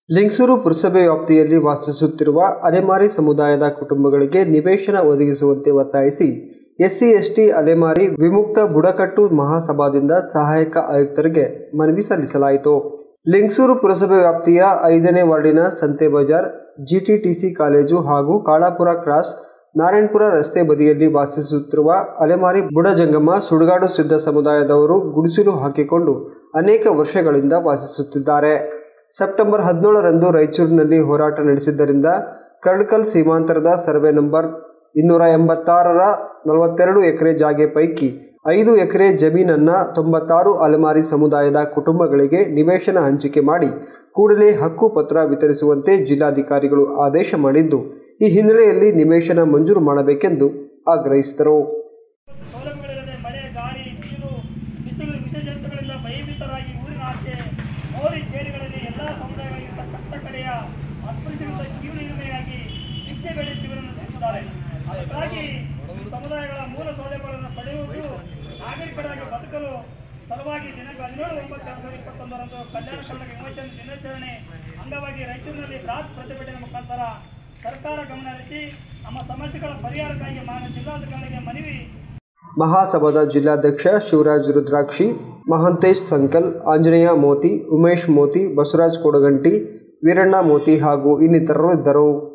ಲಿಂಗಸೂರು ಪುರಸಭೆ ವ್ಯಾಪ್ತಿಯಲ್ಲಿ ವಾಸಿಸುತ್ತಿರುವ ಅಲೆಮಾರಿ ಸಮುದಾಯದ ಕುಟುಂಬಗಳಿಗೆ ನಿವೇಶನ ಒದಗಿಸುವಂತೆ ಒತ್ತಾಯಿಸಿ ಎಸ್ಸಿ ಎಸ್ಟಿ ಅಲೆಮಾರಿ ವಿಮುಕ್ತ ಬುಡಕಟ್ಟು ಮಹಾಸಭಾದಿಂದ ಸಹಾಯಕ ಆಯುಕ್ತರಿಗೆ ಮನವಿ ಸಲ್ಲಿಸಲಾಯಿತು ಲಿಂಗಸೂರು ಪುರಸಭೆ ವ್ಯಾಪ್ತಿಯ ಐದನೇ ವಾರ್ಡಿನ ಸಂತೆ ಬಜಾರ್ ಜಿಟಿಟಿಸಿ ಕಾಲೇಜು ಹಾಗೂ ಕಾಳಾಪುರ ಕ್ರಾಸ್ ನಾರಾಯಣಪುರ ರಸ್ತೆ ಬದಿಯಲ್ಲಿ ವಾಸಿಸುತ್ತಿರುವ ಅಲೆಮಾರಿ ಬುಡಜಂಗಮ ಸುಡುಗಾಡು ಸಿದ್ಧ ಸಮುದಾಯದವರು ಗುಡಿಸಲು ಹಾಕಿಕೊಂಡು ಅನೇಕ ವರ್ಷಗಳಿಂದ ವಾಸಿಸುತ್ತಿದ್ದಾರೆ ಸೆಪ್ಟೆಂಬರ್ ಹದಿನೇಳರಂದು ರಾಯಚೂರಿನಲ್ಲಿ ಹೋರಾಟ ನಡೆಸಿದ್ದರಿಂದ ಕರ್ಡ್ಕಲ್ ಸೀಮಾಂತರದ ಸರ್ವೆ ನಂಬರ್ ಇನ್ನೂರ ಎಂಬತ್ತಾರರ ನಲವತ್ತೆರಡು ಎಕರೆ ಜಾಗೆ ಪೈಕಿ ಐದು ಎಕರೆ ಜಮೀನನ್ನು ತೊಂಬತ್ತಾರು ಅಲೆಮಾರಿ ಸಮುದಾಯದ ಕುಟುಂಬಗಳಿಗೆ ನಿವೇಶನ ಹಂಚಿಕೆ ಮಾಡಿ ಕೂಡಲೇ ಹಕ್ಕು ಪತ್ರ ವಿತರಿಸುವಂತೆ ಜಿಲ್ಲಾಧಿಕಾರಿಗಳು ಆದೇಶ ಮಾಡಿದ್ದು ಈ ಹಿನ್ನೆಲೆಯಲ್ಲಿ ನಿವೇಶನ ಮಂಜೂರು ಮಾಡಬೇಕೆಂದು ಆಗ್ರಹಿಸಿದರು ಸೌಲಭ್ಯಗಳಿಲ್ಲದೆ ಮಳೆ ಗಾಳಿ ಸಿಡಿಲು ಬಿಸಿಲು ವಿಶೇಷತೆಗಳಿಂದ ಭಯಭೀತರಾಗಿ ಊರಿನಾಚೆ ಮೌರಿ ಕೇರಿಗಳಲ್ಲಿ ಎಲ್ಲ ಸಮುದಾಯಗಳಿಗಿಂತ ಕಟ್ಟ ಕಡೆಯ ಅಸ್ಪೃಶ್ಯರಿಂದ ಕೀಳುರಿಮೆಯಾಗಿ ಭಿಕ್ಷೆ ಬೇಡಿ ಜೀವನ ನಡೆಸುತ್ತಿದ್ದಾರೆ ಅದಕ್ಕಾಗಿ ಈ ಸಮುದಾಯಗಳ ಮೂಲ ಸೌಲಭ್ಯಗಳನ್ನು ಪಡೆಯುವುದು ನಾಗರಿಕರಾಗಿ ಬದುಕಲು ಸಲುವಾಗಿ ದಿನಾಂಕ ಹದಿನೇಳು ಒಂಬತ್ತು ಎರಡು ಸಾವಿರದ ಇಪ್ಪತ್ತೊಂದರಂದು ಕಲ್ಯಾಣ ಕರ್ನಾಟಕ ವಿಮೋಚನೆ ದಿನಾಚರಣೆ ಅಂಗವಾಗಿ ರಾಯಚೂರಿನಲ್ಲಿ ಬೃಹತ್ ಪ್ರತಿಭಟನೆ ಮುಖಾಂತರ ಸರ್ಕಾರ ಗಮನ ಹರಿಸಿ ನಮ್ಮ ಸಮಸ್ಯೆಗಳ ಪರಿಹಾರಕ್ಕಾಗಿ ಮಾನ್ಯ ಜಿಲ್ಲಾಧಿಕಾರಿಗೆ ಮನವಿ ಮಹಾಸಭಾದ ಜಿಲ್ಲಾಧ್ಯಕ್ಷ ಶಿವರಾಜ್ ರುದ್ರಾಕ್ಷಿ ಮಹಾಂತೇಶ್ ಸಂಕಲ್ ಆಂಜನೇಯ ಮೋತಿ ಉಮೇಶ್ ಮೋತಿ ಬಸವರಾಜ್ ಕೊಡಗಂಟಿ ವೀರಣ್ಣ ಮೋತಿ ಹಾಗೂ ಇನ್ನಿತರರು ಇದ್ದರು